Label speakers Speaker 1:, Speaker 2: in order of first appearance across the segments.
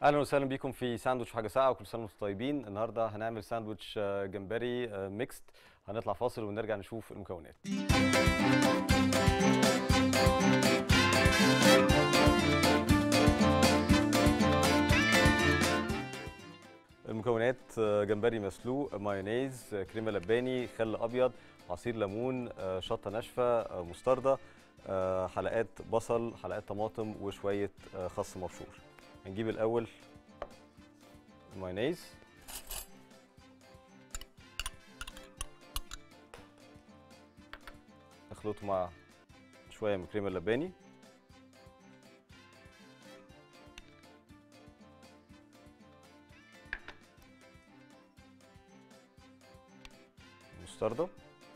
Speaker 1: اهلا وسهلا بيكم في ساندوتش حاجه ساعه وكل سنه وانتم طيبين النهارده هنعمل ساندوتش آه، جمبري آه، ميكست هنطلع فاصل ونرجع نشوف المكونات المكونات آه، جمبري مسلوق مايونيز آه، كريمه لباني خل ابيض عصير ليمون آه، شطه ناشفه آه، مستردة آه، حلقات بصل حلقات طماطم وشويه آه، خس مبشور هنجيب الاول المايونيز نخلطه مع شويه من الكريمه اللباني مستردة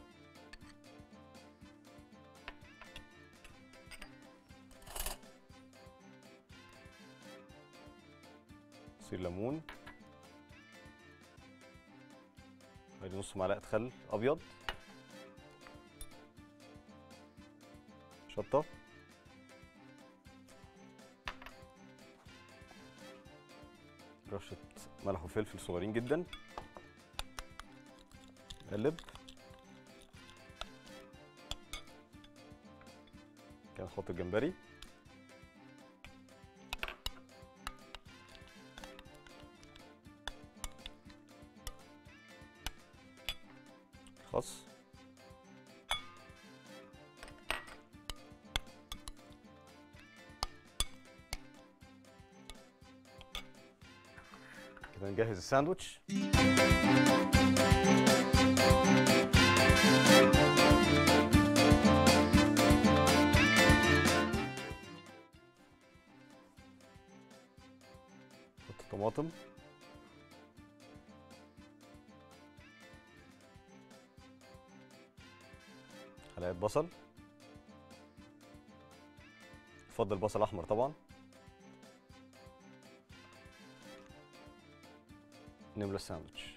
Speaker 1: عصير ليمون ادي نص معلقه خل ابيض شطه رشه ملح وفلفل صغيرين جدا نقلب كده نحط الجمبري خس كده نجهز الساندوتش نحط الطماطم حلقات بصل افضل بصل احمر طبعا نملى الساندوتش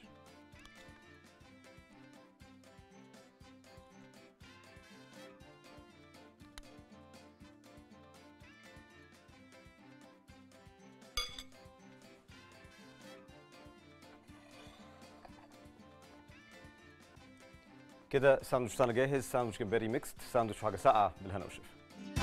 Speaker 1: كده الساندوتش بتاعنا جاهز ساندوتش جمبري ميكست ساندوتش وحاجه ساقعه بالهنا والشفا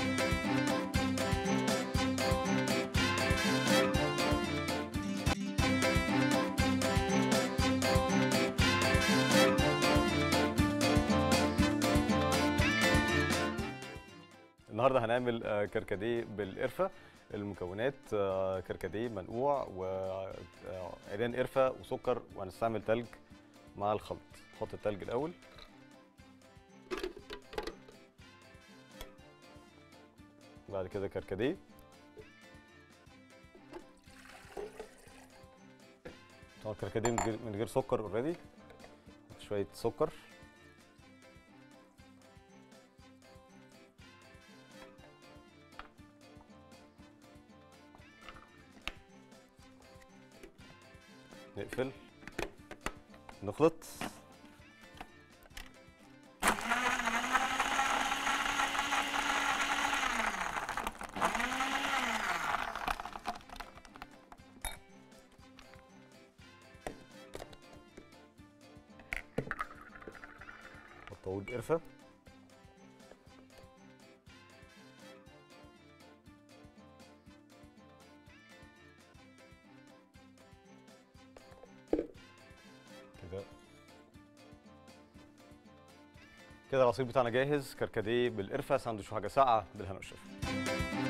Speaker 1: النهارده هنعمل آه، كركديه بالقرفه المكونات آه، كركديه منقوع وعيدان قرفه وسكر وهنستعمل تلج مع الخلط نحط التلج الاول بعد كده كركديه طبعا الكركديه من غير- من غير سكر اوريدي شويه سكر نقفل نخلط نحط عود قرفه كده كده العصير بتاعنا جاهز كركديه بالقرفه ساندوتش وحاجه ساقعه بالهنا والشفا